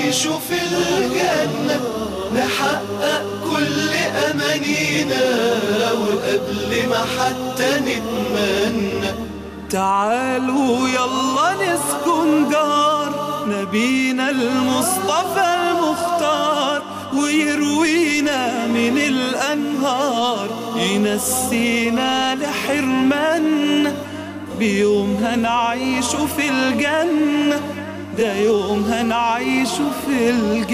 نعيش في الجنة نحقق كل أمانينا وقبل ما حتى نتمنى تعالوا يلا نسكن دار نبينا المصطفى المختار ويروينا من الأنهار ينسينا لحرمنا بيوم هنعيش في الجنة ده يوم هنعيش في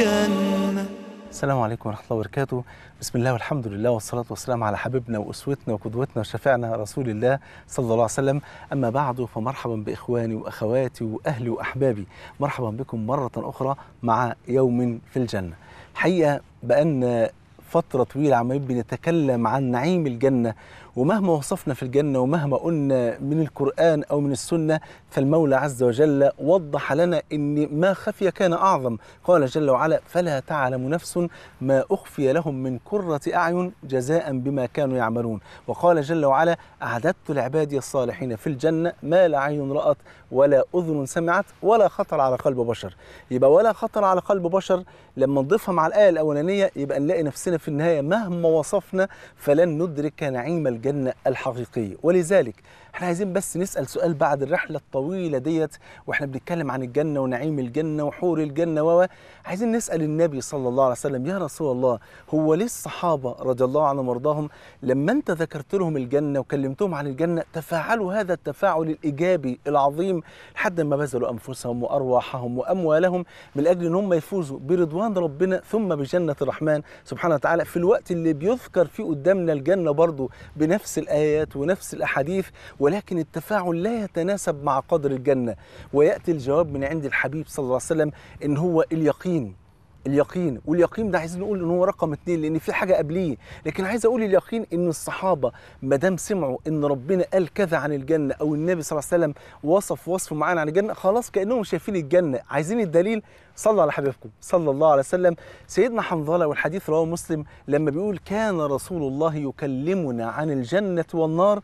الجنة السلام عليكم ورحمة الله وبركاته بسم الله والحمد لله والصلاة والسلام على حبيبنا وأسوتنا وقدوتنا وشفيعنا رسول الله صلى الله عليه وسلم أما بعد فمرحبا بإخواني وأخواتي وأهلي وأحبابي مرحبا بكم مرة أخرى مع يوم في الجنة حقيقة بأن فترة طويلة عمالين بنتكلم عن نعيم الجنة ومهما وصفنا في الجنة ومهما قلنا من القرآن أو من السنة فالمولى عز وجل وضح لنا أن ما خفي كان أعظم قال جل وعلا فلا تعلم نفس ما أخفي لهم من قرة أعين جزاء بما كانوا يعملون وقال جل وعلا أعددت لعبادي الصالحين في الجنة ما لا عين رأت ولا أذن سمعت ولا خطر على قلب بشر يبقى ولا خطر على قلب بشر لما نضيفها مع الآية الأولانية يبقى نلاقي نفسنا في النهاية مهما وصفنا فلن ندرك نعيم الجنة الحقيقية ولذلك احنا عايزين بس نسأل سؤال بعد الرحلة الطويلة ديت واحنا بنتكلم عن الجنة ونعيم الجنة وحور الجنة و عايزين نسأل النبي صلى الله عليه وسلم يا رسول الله هو ليه الصحابة رضي الله عنهم وارضاهم لما انت ذكرت لهم الجنة وكلمتهم عن الجنة تفاعلوا هذا التفاعل الإيجابي العظيم لحد ما بذلوا أنفسهم وأرواحهم وأموالهم من أجل أن هم يفوزوا برضوان ربنا ثم بجنة الرحمن سبحانه وتعالى في الوقت اللي بيذكر فيه قدامنا الجنة برضه بنفس الآيات ونفس الأحاديث ولكن التفاعل لا يتناسب مع قدر الجنة ويأتي الجواب من عند الحبيب صلى الله عليه وسلم إن هو اليقين اليقين واليقين ده عايزين نقول ان هو رقم اتنين لان في حاجه قبليه لكن عايز اقول اليقين ان الصحابه ما دام سمعوا ان ربنا قال كذا عن الجنه او النبي صلى الله عليه وسلم وصف وصف معين عن الجنه خلاص كانهم شايفين الجنه عايزين الدليل صلى على حبيبكم صلى الله عليه وسلم سيدنا حنظله والحديث رواه مسلم لما بيقول كان رسول الله يكلمنا عن الجنه والنار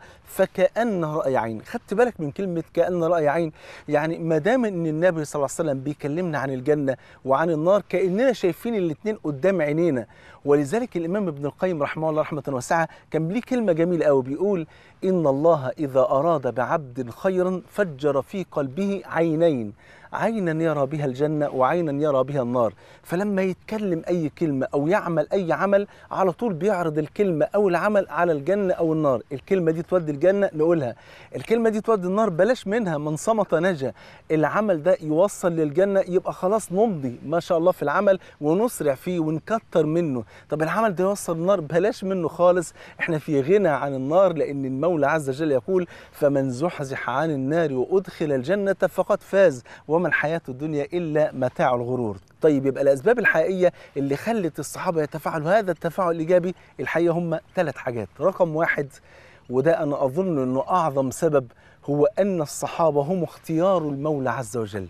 فكانه راي عين خدت بالك من كلمه كان راي عين يعني ما دام ان النبي صلى الله عليه وسلم بيكلمنا عن الجنه وعن النار كاننا شايفين الاثنين قدام عينينا ولذلك الامام ابن القيم رحمه الله رحمه واسعه كان ليه كلمه جميله قوي بيقول ان الله اذا اراد بعبد خيرا فجر في قلبه عينين عينا يرى بها الجنة وعينا يرى بها النار فلما يتكلم أي كلمة أو يعمل أي عمل على طول بيعرض الكلمة أو العمل على الجنة أو النار الكلمة دي تودي الجنة نقولها الكلمة دي تودي النار بلاش منها من صمت نجا العمل ده يوصل للجنة يبقى خلاص نمضي ما شاء الله في العمل ونسرع فيه ونكتر منه طب العمل ده يوصل النار بلاش منه خالص احنا في غنى عن النار لأن المولى عز وجل يقول فمن زحزح عن النار وأدخل الجنة فقد فاز وما الحياة الدنيا إلا متاع الغرور طيب يبقى الأسباب الحقيقية اللي خلت الصحابة يتفاعلوا هذا التفاعل الإيجابي الحقيقة هم ثلاث حاجات رقم واحد وده أنا أظن أنه أعظم سبب هو أن الصحابة هم اختيار المولى عز وجل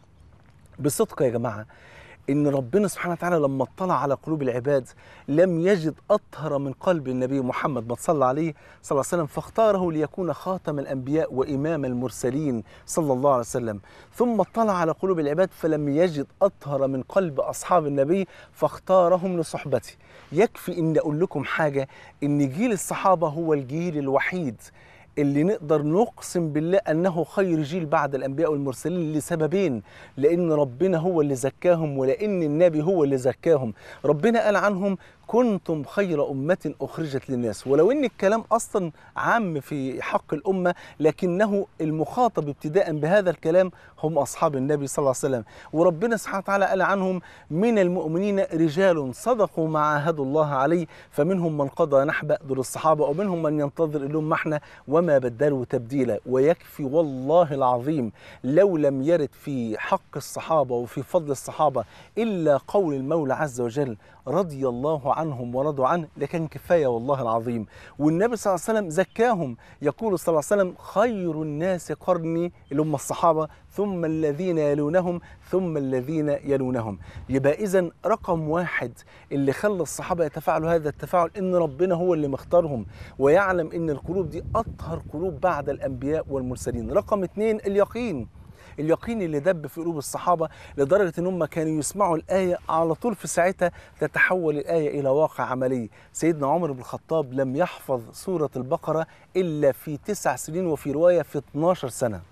بصدق يا جماعة ان ربنا سبحانه وتعالى لما اطلع على قلوب العباد لم يجد اطهر من قلب النبي محمد ما صلى عليه صلى الله عليه وسلم فاختاره ليكون خاتم الانبياء وامام المرسلين صلى الله عليه وسلم ثم اطلع على قلوب العباد فلم يجد اطهر من قلب اصحاب النبي فاختارهم لصحبته يكفي ان اقول لكم حاجه ان جيل الصحابه هو الجيل الوحيد اللي نقدر نقسم بالله انه خير جيل بعد الانبياء والمرسلين لسببين لان ربنا هو اللي زكاهم ولان النبي هو اللي زكاهم ربنا قال عنهم كنتم خير أمة أخرجت للناس ولو أن الكلام أصلا عام في حق الأمة لكنه المخاطب ابتداء بهذا الكلام هم أصحاب النبي صلى الله عليه وسلم وربنا سبحانه وتعالى قال عنهم من المؤمنين رجال صدقوا ما عاهدوا الله عليه فمنهم من قضى نحبه دول الصحابة ومنهم من ينتظر لهم محنة وما بدلوا تبديلا ويكفي والله العظيم لو لم يرد في حق الصحابة وفي فضل الصحابة إلا قول المولى عز وجل رضي الله عنهم ورضوا عنه لكن كفايه والله العظيم والنبي صلى الله عليه وسلم زكاهم يقول صلى الله عليه وسلم خير الناس قرني اللي هم الصحابه ثم الذين يلونهم ثم الذين يلونهم يبقى اذا رقم واحد اللي خلى الصحابه يتفاعلوا هذا التفاعل ان ربنا هو اللي مختارهم ويعلم ان القلوب دي اطهر قلوب بعد الانبياء والمرسلين رقم اثنين اليقين اليقين اللي دب في قلوب الصحابة لدرجة ان هم كانوا يسمعوا الآية على طول في ساعتها تتحول الآية إلى واقع عملي سيدنا عمر بن الخطاب لم يحفظ سورة البقرة إلا في تسع سنين وفي رواية في 12 سنة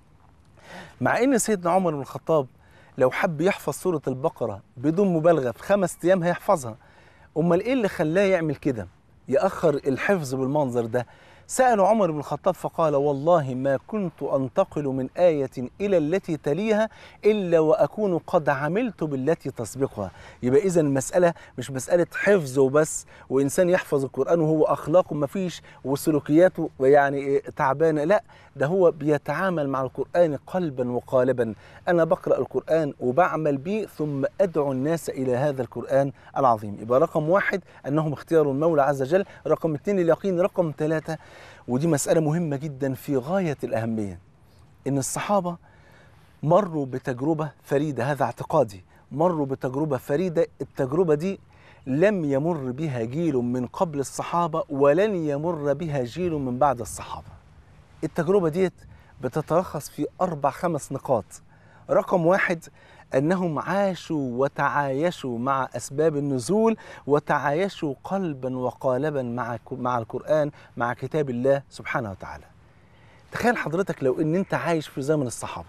مع ان سيدنا عمر بن الخطاب لو حب يحفظ سورة البقرة بدون مبالغة في خمس أيام هيحفظها أمال إيه اللي خلاه يعمل كده يأخر الحفظ بالمنظر ده سأل عمر بن الخطاب فقال والله ما كنت أنتقل من آية إلى التي تليها إلا وأكون قد عملت بالتي تسبقها يبقى إذا المسألة مش مسألة حفظ وبس وإنسان يحفظ القرآن وهو أخلاقه ما فيش وسلوكياته يعني تعبانة لا ده هو بيتعامل مع القرآن قلبا وقالبا أنا بقرأ القرآن وبعمل به ثم أدعو الناس إلى هذا القرآن العظيم يبقى رقم واحد أنهم اختياروا المولى عز وجل رقم اثنين اليقين رقم ثلاثة ودي مسألة مهمة جدا في غاية الأهمية إن الصحابة مروا بتجربة فريدة هذا اعتقادي مروا بتجربة فريدة التجربة دي لم يمر بها جيل من قبل الصحابة ولن يمر بها جيل من بعد الصحابة التجربة ديت بتتلخص في أربع خمس نقاط رقم واحد أنهم عاشوا وتعايشوا مع أسباب النزول وتعايشوا قلبا وقالبا مع مع القرآن مع كتاب الله سبحانه وتعالى تخيل حضرتك لو أن أنت عايش في زمن الصحابة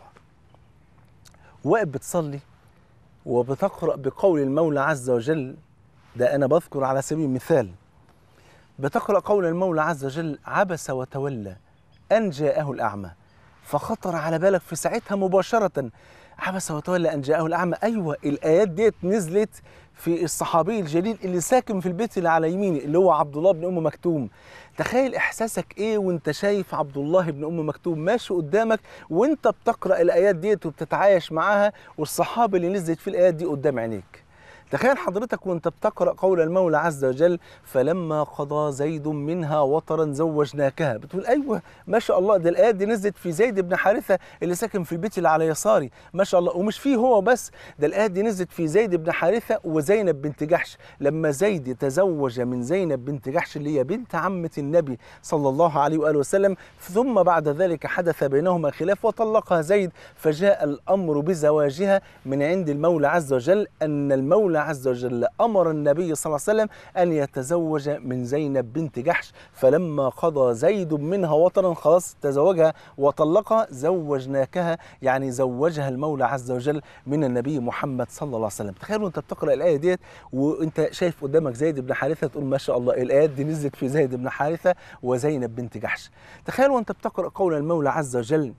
واقف بتصلي وبتقرأ بقول المولى عز وجل ده أنا بذكر على سبيل المثال بتقرأ قول المولى عز وجل عبس وتولى أن جاءه الأعمى فخطر على بالك في ساعتها مباشرة عبس وتولى أن جاءه الأعمى أيوة الآيات ديت نزلت في الصحابي الجليل اللي ساكن في البيت اللي على يميني اللي هو عبد الله بن أم مكتوم تخيل إحساسك إيه وأنت شايف عبد الله بن أم مكتوم ماشي قدامك وأنت بتقرأ الآيات ديت وبتتعايش معاها والصحابة اللي نزلت في الآيات دي قدام عينيك تخيل حضرتك وانت بتقرا قول المولى عز وجل فلما قضى زيد منها وطرا زوجناكها بتقول ايوه ما شاء الله ده الايات دي نزلت في زيد بن حارثه اللي ساكن في البيت اللي على يساري ما شاء الله ومش فيه هو بس ده الايات دي نزلت في زيد بن حارثه وزينب بنت جحش لما زيد تزوج من زينب بنت جحش اللي هي بنت عمه النبي صلى الله عليه واله وسلم ثم بعد ذلك حدث بينهما خلاف وطلقها زيد فجاء الامر بزواجها من عند المولى عز وجل ان المولى عز وجل امر النبي صلى الله عليه وسلم ان يتزوج من زينب بنت جحش فلما قضى زيد منها وطرا خلاص تزوجها وطلقها زوجناكها يعني زوجها المولى عز وجل من النبي محمد صلى الله عليه وسلم تخيلوا انت بتقرا الايه ديت وانت شايف قدامك زيد بن حارثه تقول ما شاء الله الايات دي نزلت في زيد بن حارثه وزينب بنت جحش تخيل وانت بتقرا قول المولى عز وجل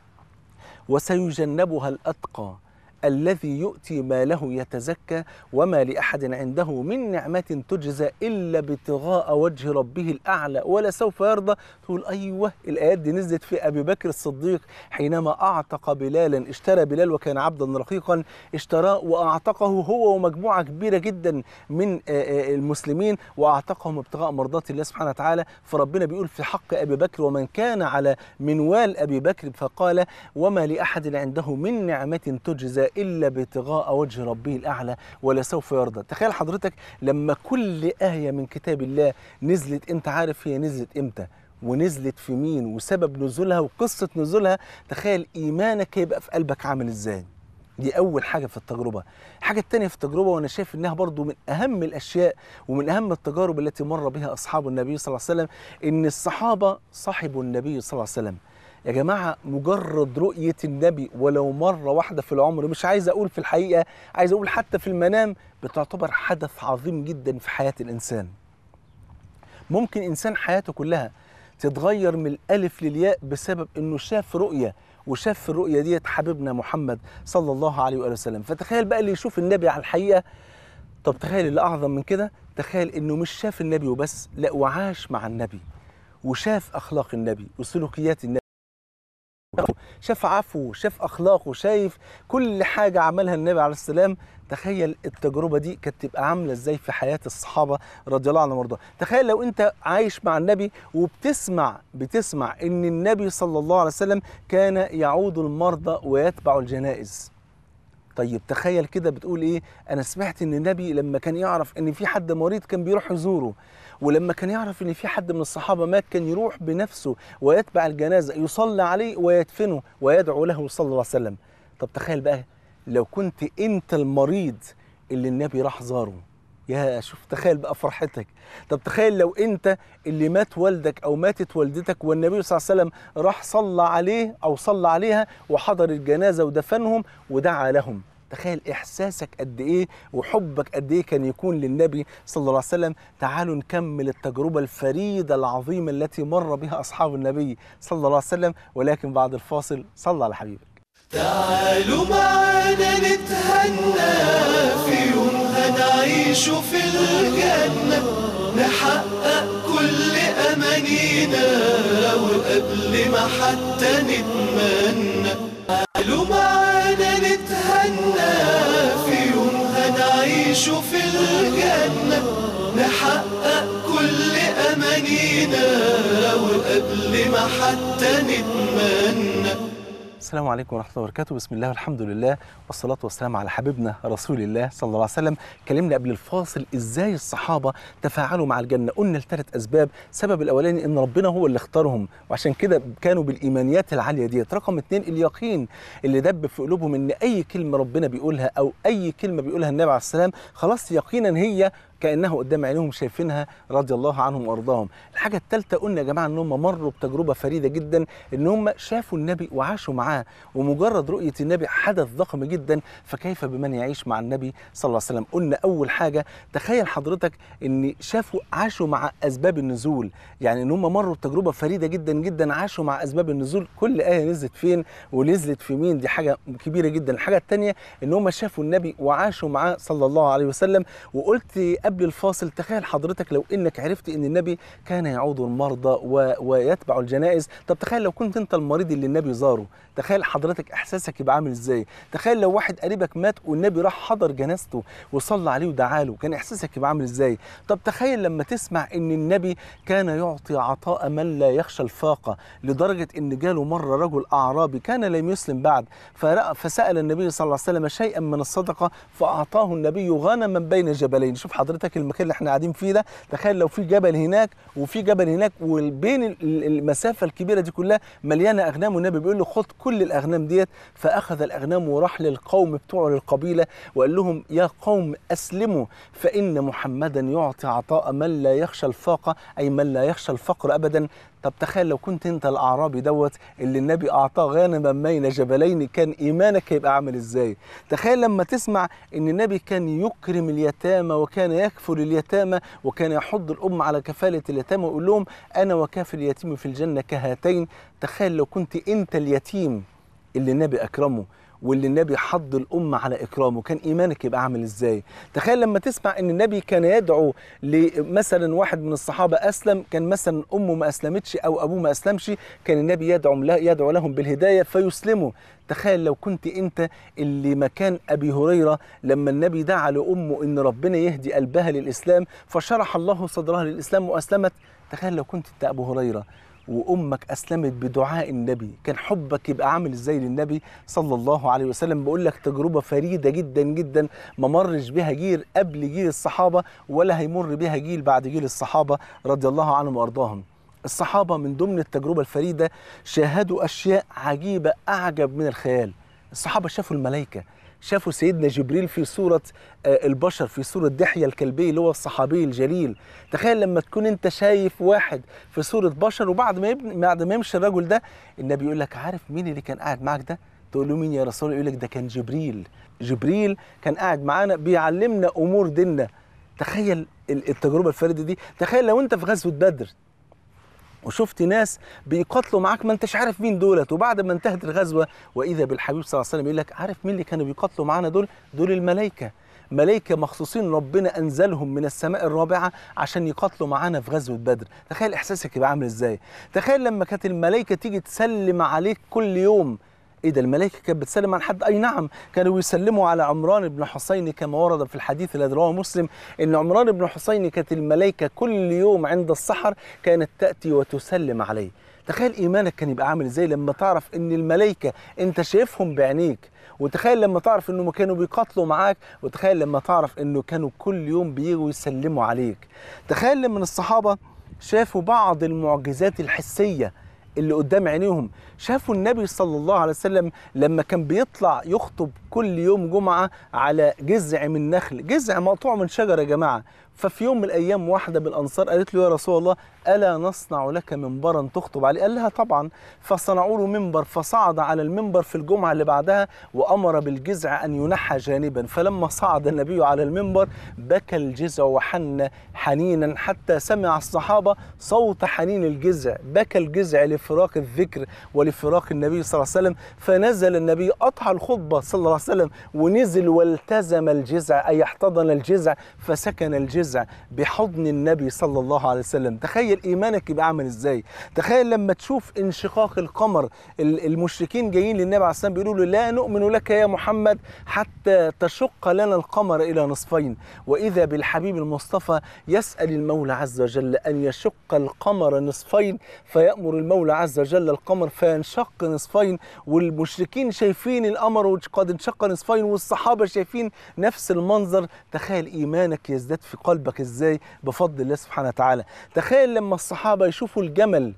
وسيجنبها الاتقى الذي يؤتي ماله يتزكى وما لأحد عنده من نعمة تجزى إلا ابتغاء وجه ربه الأعلى ولا سوف يرضى تقول أيوة الآيات دي نزلت في أبي بكر الصديق حينما أعتق بلالا اشترى بلال وكان عبدا رقيقا اشتراه وأعتقه هو ومجموعة كبيرة جدا من المسلمين وأعتقهم ابتغاء مرضات الله سبحانه وتعالى فربنا بيقول في حق أبي بكر ومن كان على منوال أبي بكر فقال وما لأحد عنده من نعمة تجزى إلا ابتغاء وجه ربه الأعلى ولا سوف يرضى تخيل حضرتك لما كل آية من كتاب الله نزلت أنت عارف هي نزلت إمتى ونزلت في مين وسبب نزولها وقصة نزولها تخيل إيمانك يبقى في قلبك عامل إزاي دي أول حاجة في التجربة الحاجة التانية في التجربة وأنا شايف إنها برضو من أهم الأشياء ومن أهم التجارب التي مر بها أصحاب النبي صلى الله عليه وسلم إن الصحابة صاحبوا النبي صلى الله عليه وسلم يا جماعة مجرد رؤية النبي ولو مرة واحدة في العمر مش عايز أقول في الحقيقة عايز أقول حتى في المنام بتعتبر حدث عظيم جدا في حياة الإنسان ممكن إنسان حياته كلها تتغير من الألف للياء بسبب إنه شاف رؤية وشاف في الرؤية ديت حبيبنا محمد صلى الله عليه وآله وسلم فتخيل بقى اللي يشوف النبي على الحقيقة طب تخيل اللي أعظم من كده تخيل إنه مش شاف النبي وبس لا وعاش مع النبي وشاف أخلاق النبي وسلوكيات النبي شاف عفو شاف اخلاقه شايف كل حاجه عملها النبي عليه السلام تخيل التجربه دي كانت تبقى عامله ازاي في حياه الصحابه رضي الله عنهم وارضاهم تخيل لو انت عايش مع النبي وبتسمع بتسمع ان النبي صلى الله عليه وسلم كان يعود المرضى ويتبع الجنائز طيب تخيل كده بتقول ايه انا سمعت ان النبي لما كان يعرف ان في حد مريض كان بيروح يزوره ولما كان يعرف ان في حد من الصحابه مات كان يروح بنفسه ويتبع الجنازه يصلي عليه ويدفنه ويدعو له صلى الله عليه وسلم طب تخيل بقى لو كنت انت المريض اللي النبي راح زاره يا شوف تخيل بقى فرحتك طب تخيل لو انت اللي مات والدك او ماتت والدتك والنبي صلى الله عليه وسلم راح صلى عليه او صلى عليها وحضر الجنازه ودفنهم ودعا لهم تخيل احساسك قد ايه وحبك قد ايه كان يكون للنبي صلى الله عليه وسلم تعالوا نكمل التجربه الفريده العظيمه التي مر بها اصحاب النبي صلى الله عليه وسلم ولكن بعد الفاصل صلى على حبيبك تعالوا معانا نتهنى في يوم هنعيش في الجنة نحقق كل أمانينا وقبل ما حتى نتمنى تعالوا معانا نتهنى في يوم هنعيش في الجنة نحقق كل أمانينا وقبل ما حتى نتمنى السلام عليكم ورحمة الله وبركاته بسم الله والحمد لله والصلاة والسلام على حبيبنا رسول الله صلى الله عليه وسلم كلمنا قبل الفاصل ازاي الصحابة تفاعلوا مع الجنة قلنا لثلاث أسباب السبب الأولاني إن ربنا هو اللي اختارهم وعشان كده كانوا بالإيمانيات العالية ديت رقم اتنين اليقين اللي دب في قلوبهم إن أي كلمة ربنا بيقولها أو أي كلمة بيقولها النبي عليه السلام خلاص يقينا هي كانه قدام عينيهم شايفينها رضي الله عنهم وارضاهم الحاجه الثالثه قلنا يا جماعه ان هم مروا بتجربه فريده جدا ان هم شافوا النبي وعاشوا معاه ومجرد رؤيه النبي حدث ضخم جدا فكيف بمن يعيش مع النبي صلى الله عليه وسلم قلنا اول حاجه تخيل حضرتك ان شافوا عاشوا مع اسباب النزول يعني ان هم مروا بتجربه فريده جدا جدا عاشوا مع اسباب النزول كل ايه نزلت فين ونزلت في مين دي حاجه كبيره جدا الحاجه الثانيه ان هم شافوا النبي وعاشوا معاه صلى الله عليه وسلم وقلت قبل الفاصل تخيل حضرتك لو انك عرفت ان النبي كان يعود المرضى و... ويتبع الجنائز طب تخيل لو كنت انت المريض اللي النبي زاره تخيل حضرتك احساسك يبقى عامل ازاي تخيل لو واحد قريبك مات والنبي راح حضر جنازته وصلى عليه ودعا له كان احساسك يبقى عامل ازاي طب تخيل لما تسمع ان النبي كان يعطي عطاء من لا يخشى الفاقه لدرجه ان جاله مره رجل اعرابي كان لم يسلم بعد فسال النبي صلى الله عليه وسلم شيئا من الصدقه فاعطاه النبي غنما بين جبلين شوف حضرتك المكان اللي احنا قاعدين فيه ده تخيل لو في جبل هناك وفي جبل هناك وبين المسافه الكبيره دي كلها مليانه اغنام والنبي بيقول له خد كل الاغنام ديت فاخذ الاغنام وراح للقوم بتوعه للقبيله وقال لهم يا قوم اسلموا فان محمدا يعطي عطاء من لا يخشى الفاقه اي من لا يخشى الفقر ابدا طب تخيل لو كنت انت الاعرابي دوت اللي النبي اعطاه غنما بين جبلين كان ايمانك هيبقى عامل ازاي تخيل لما تسمع ان النبي كان يكرم اليتامى وكان يكفل اليتامى وكان يحض الام على كفاله اليتامى ويقول لهم انا وكافل اليتيم في الجنه كهاتين تخيل لو كنت انت اليتيم اللي النبي اكرمه واللي النبي حض الأمة على إكرامه كان إيمانك يبقى عامل إزاي تخيل لما تسمع أن النبي كان يدعو لمثلا واحد من الصحابة أسلم كان مثلا أمه ما أسلمتش أو أبوه ما أسلمش كان النبي يدعو, يدعو لهم بالهداية فيسلموا تخيل لو كنت انت اللي مكان ابي هريره لما النبي دعا لامه ان ربنا يهدي قلبها للاسلام فشرح الله صدرها للاسلام واسلمت تخيل لو كنت انت ابو هريره وامك اسلمت بدعاء النبي كان حبك يبقى عامل ازاي للنبي صلى الله عليه وسلم بقول لك تجربه فريده جدا جدا ما مرش بها جيل قبل جيل الصحابه ولا هيمر بها جيل بعد جيل الصحابه رضي الله عنهم وارضاهم الصحابه من ضمن التجربه الفريده شاهدوا اشياء عجيبه اعجب من الخيال الصحابه شافوا الملائكه شافوا سيدنا جبريل في صورة البشر في صورة دحية الكلبي اللي هو الصحابي الجليل تخيل لما تكون انت شايف واحد في صورة بشر وبعد ما يبني بعد ما يمشي الرجل ده النبي يقول لك عارف مين اللي كان قاعد معاك ده تقول له مين يا رسول الله يقول لك ده كان جبريل جبريل كان قاعد معانا بيعلمنا امور ديننا تخيل التجربة الفريدة دي تخيل لو انت في غزوة بدر وشفت ناس بيقاتلوا معاك ما انتش عارف مين دولت وبعد ما انتهت الغزوه واذا بالحبيب صلى الله عليه وسلم يقول لك عارف مين اللي كانوا بيقاتلوا معانا دول دول الملائكه ملائكه مخصوصين ربنا انزلهم من السماء الرابعه عشان يقاتلوا معانا في غزوه بدر تخيل احساسك يبقى عامل ازاي تخيل لما كانت الملائكه تيجي تسلم عليك كل يوم ايه ده الملائكه كانت بتسلم على حد اي نعم كانوا يسلموا على عمران بن حسين كما ورد في الحديث الذي رواه مسلم ان عمران بن حسين كانت الملائكه كل يوم عند السحر كانت تاتي وتسلم عليه تخيل ايمانك كان يبقى عامل ازاي لما تعرف ان الملائكه انت شايفهم بعينيك وتخيل لما تعرف انه كانوا بيقاتلوا معاك وتخيل لما تعرف انه كانوا كل يوم بيجوا يسلموا عليك تخيل لما الصحابه شافوا بعض المعجزات الحسيه اللي قدام عينيهم شافوا النبي صلى الله عليه وسلم لما كان بيطلع يخطب كل يوم جمعة على جذع من نخل جذع مقطوع من شجرة يا جماعة ففي يوم من الأيام واحدة بالأنصار قالت له يا رسول الله ألا نصنع لك منبرا تخطب عليه قال لها طبعا فصنعوا له منبر فصعد على المنبر في الجمعة اللي بعدها وأمر بالجذع أن ينحى جانبا فلما صعد النبي على المنبر بكى الجذع وحن حنينا حتى سمع الصحابة صوت حنين الجذع بكى الجذع لفراق الذكر ولفراق النبي صلى الله عليه وسلم فنزل النبي قطع الخطبة صلى الله عليه وسلم ونزل والتزم الجذع أي احتضن الجذع فسكن الجذع بحضن النبي صلى الله عليه وسلم تخيل إيمانك يبقى عامل إزاي تخيل لما تشوف انشقاق القمر المشركين جايين للنبي عليه السلام بيقولوا له لا نؤمن لك يا محمد حتى تشق لنا القمر إلى نصفين وإذا بالحبيب المصطفى يسأل المولى عز وجل أن يشق القمر نصفين فيأمر المولى عز وجل القمر فينشق نصفين والمشركين شايفين القمر قد انشق نصفين والصحابة شايفين نفس المنظر تخيل إيمانك يزداد في قلبك إزاي بفضل الله سبحانه وتعالى تخيل لما الصحابة يشوفوا الجمل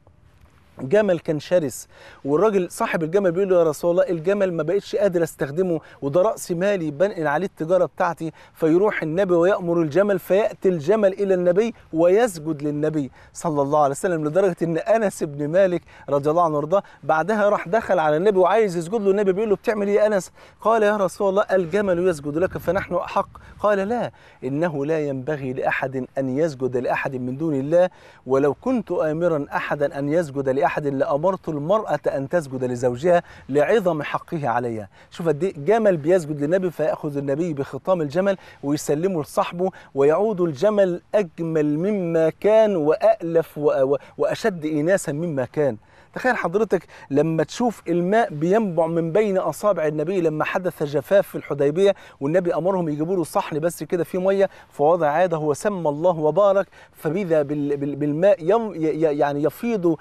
جمل كان شرس والراجل صاحب الجمل بيقول له يا رسول الله الجمل ما بقتش قادر استخدمه وده راس مالي بنقل عليه التجاره بتاعتي فيروح النبي ويامر الجمل فياتي الجمل الى النبي ويسجد للنبي صلى الله عليه وسلم لدرجه ان انس بن مالك رضي الله عنه وارضاه بعدها راح دخل على النبي وعايز يسجد له النبي بيقول له بتعمل ايه يا انس؟ قال يا رسول الله الجمل يسجد لك فنحن احق قال لا انه لا ينبغي لاحد ان يسجد لاحد من دون الله ولو كنت امرا احدا ان يسجد لاحد أحد لأمرت المرأة أن تسجد لزوجها لعظم حقه عليها شوف قد جمل بيسجد للنبي فيأخذ النبي بخطام الجمل ويسلمه لصاحبه ويعود الجمل أجمل مما كان وأألف وأشد إناسا مما كان تخيل حضرتك لما تشوف الماء بينبع من بين اصابع النبي لما حدث جفاف في الحديبيه والنبي امرهم يجيبوا له صحن بس كده فيه ميه فوضع عاده وسمى الله وبارك فبذا بالماء يم يعني يفيض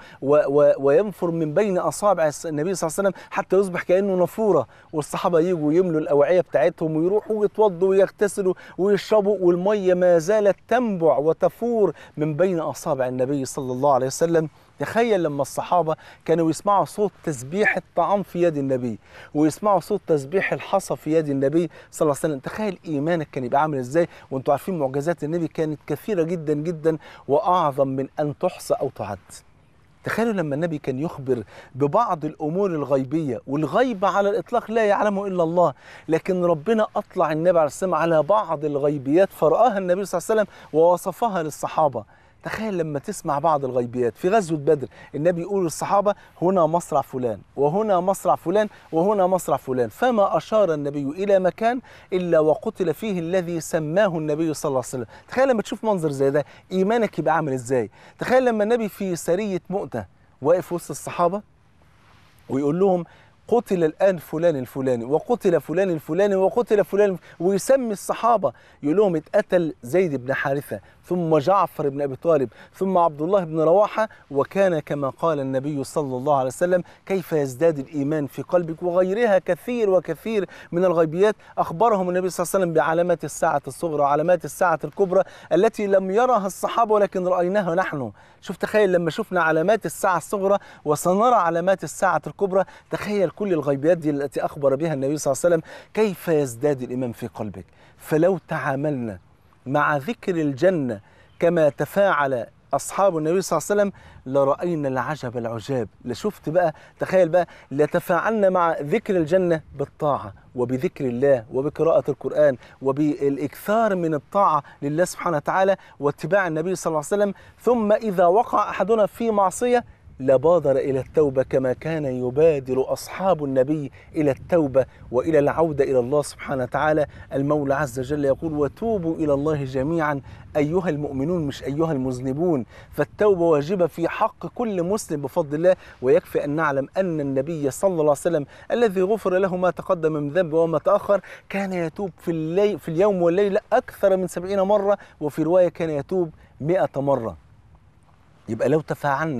وينفر من بين اصابع النبي صلى الله عليه وسلم حتى يصبح كانه نافوره والصحابه يجوا يملوا الاوعيه بتاعتهم ويروحوا يتوضوا ويغتسلوا ويشربوا والميه ما زالت تنبع وتفور من بين اصابع النبي صلى الله عليه وسلم تخيل لما الصحابة كانوا يسمعوا صوت تسبيح الطعام في يد النبي ويسمعوا صوت تسبيح الحصى في يد النبي صلى الله عليه وسلم تخيل إيمانك كان يبقى عامل إزاي وانتوا عارفين معجزات النبي كانت كثيرة جدا جدا وأعظم من أن تحصى أو تعد تخيلوا لما النبي كان يخبر ببعض الامور الغيبيه والغيبه على الاطلاق لا يعلمه الا الله لكن ربنا اطلع النبي عليه السلام على بعض الغيبيات فرآها النبي صلى الله عليه وسلم ووصفها للصحابه تخيل لما تسمع بعض الغيبيات في غزوة بدر النبي يقول للصحابة هنا مصرع فلان وهنا مصرع فلان وهنا مصرع فلان فما أشار النبي إلى مكان إلا وقتل فيه الذي سماه النبي صلى الله عليه وسلم تخيل لما تشوف منظر زي ده إيمانك يبقى عامل إزاي تخيل لما النبي في سرية مؤتة واقف وسط الصحابة ويقول لهم قتل الآن فلان الفلاني وقتل فلان الفلاني وقتل فلان ويسمي الصحابة يقول لهم اتقتل زيد بن حارثة ثم جعفر بن أبي طالب ثم عبد الله بن رواحة وكان كما قال النبي صلى الله عليه وسلم كيف يزداد الإيمان في قلبك وغيرها كثير وكثير من الغيبيات أخبرهم النبي صلى الله عليه وسلم بعلامات الساعة الصغرى وعلامات الساعة الكبرى التي لم يرها الصحابة ولكن رأيناها نحن شوف تخيل لما شفنا علامات الساعة الصغرى وسنرى علامات الساعة الكبرى تخيل كل الغيبيات دي التي أخبر بها النبي صلى الله عليه وسلم كيف يزداد الإيمان في قلبك فلو تعاملنا مع ذكر الجنة كما تفاعل أصحاب النبي صلى الله عليه وسلم لرأينا العجب العجاب لشفت بقى تخيل بقى لتفاعلنا مع ذكر الجنة بالطاعة وبذكر الله وبقراءة القرآن وبالإكثار من الطاعة لله سبحانه وتعالى واتباع النبي صلى الله عليه وسلم ثم إذا وقع أحدنا في معصية لبادر إلى التوبة كما كان يبادر أصحاب النبي إلى التوبة وإلى العودة إلى الله سبحانه وتعالى المولى عز وجل يقول وتوبوا إلى الله جميعا أيها المؤمنون مش أيها المذنبون فالتوبة واجبة في حق كل مسلم بفضل الله ويكفي أن نعلم أن النبي صلى الله عليه وسلم الذي غفر له ما تقدم من ذنبه وما تأخر كان يتوب في, الليل في اليوم والليلة أكثر من سبعين مرة وفي رواية كان يتوب مئة مرة يبقى لو تفاعلنا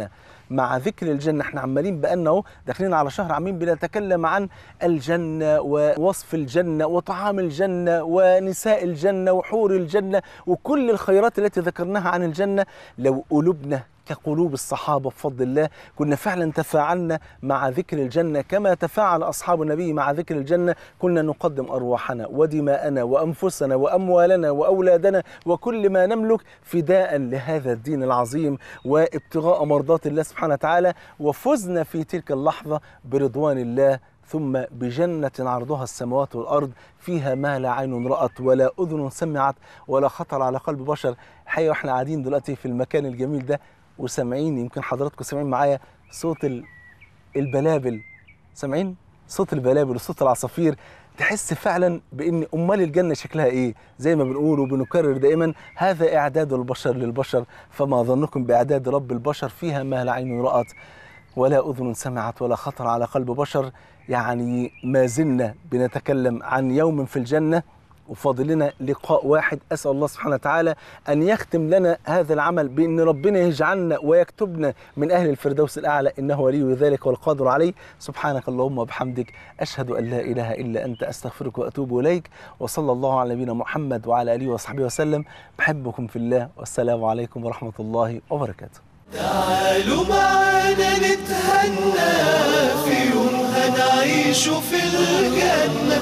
مع ذكر الجنة احنا عمالين بقالنا اهو داخلين على شهر عاملين بنتكلم عن الجنة ووصف الجنة وطعام الجنة ونساء الجنة وحور الجنة وكل الخيرات التي ذكرناها عن الجنة لو قلوبنا كقلوب الصحابة بفضل الله كنا فعلا تفاعلنا مع ذكر الجنة كما تفاعل أصحاب النبي مع ذكر الجنة كنا نقدم أرواحنا ودماءنا وأنفسنا وأموالنا وأولادنا وكل ما نملك فداء لهذا الدين العظيم وابتغاء مرضات الله سبحانه وتعالى وفزنا في تلك اللحظة برضوان الله ثم بجنة عرضها السماوات والأرض فيها ما لا عين رأت ولا أذن سمعت ولا خطر على قلب بشر الحقيقة واحنا قاعدين دلوقتي في المكان الجميل ده وسامعين يمكن حضراتكم سامعين معايا صوت ال- البلابل سامعين صوت البلابل وصوت العصافير تحس فعلا بان امال الجنه شكلها ايه زي ما بنقول وبنكرر دائما هذا اعداد البشر للبشر فما ظنكم باعداد رب البشر فيها ما لا عين رات ولا اذن سمعت ولا خطر على قلب بشر يعني ما زلنا بنتكلم عن يوم في الجنه وفاضل لنا لقاء واحد اسال الله سبحانه وتعالى ان يختم لنا هذا العمل بان ربنا يجعلنا ويكتبنا من اهل الفردوس الاعلى انه ولي ذلك والقادر عليه سبحانك اللهم وبحمدك اشهد ان لا اله الا انت استغفرك واتوب اليك وصلى الله على نبينا محمد وعلى اله وصحبه وسلم بحبكم في الله والسلام عليكم ورحمه الله وبركاته تعالوا معانا نتهنى في يوم هنعيش في الجنة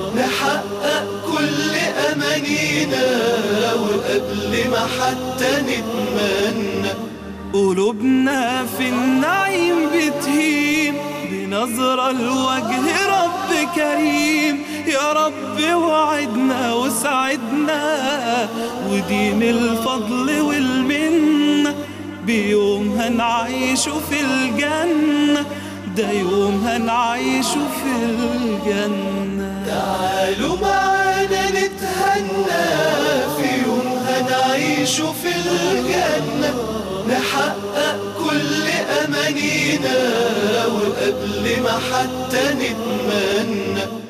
نحقق كل أمانينا وقبل ما حتى نتمنى قلوبنا في النعيم بتهيم بنظرة لوجه رب كريم يا رب وعدنا وسعدنا ودين الفضل والمنة بيوم هنعيش في الجنة ده يوم هنعيش في الجنة تعالوا معانا نتهنى في يوم هنعيش في الجنة نحقق كل أمانينا وقبل ما حتى نتمنى